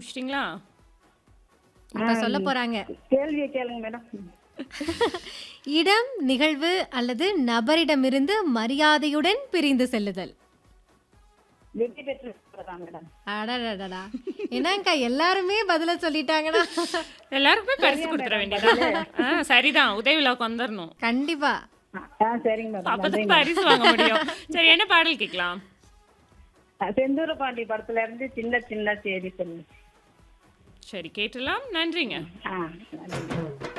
கண்டுபிடிச்சிட்டீங்களா இப்ப சொல்ல போறாங்க கேள்வியை கேளுங்க மேடம் இடம் நிகழ்வு அல்லது நபரிடமிருந்து மரியாதையுடன் பிரிந்து செல்லுதல் வெற்றி பெற்று தான் மேடம் அடடடடா என்னங்கா எல்லாருமே பதில சொல்லிட்டாங்கன்னா எல்லாருக்குமே பரிசு கொடுத்துட வேண்டியதா ஆ சரிதான் உதவி விழாவுக்கு வந்துடணும் கண்டிப்பா ஆ சரிங்க மேடம் அப்பதான் பரிசு வாங்க முடியும் சரி என்ன பாடல் கேட்கலாம் செந்தூர பாண்டி படத்துல இருந்து சின்ன சின்ன செய்தி சொல்லு சரி கேட்டலாம் நன்றிங்க ஆ நன்றி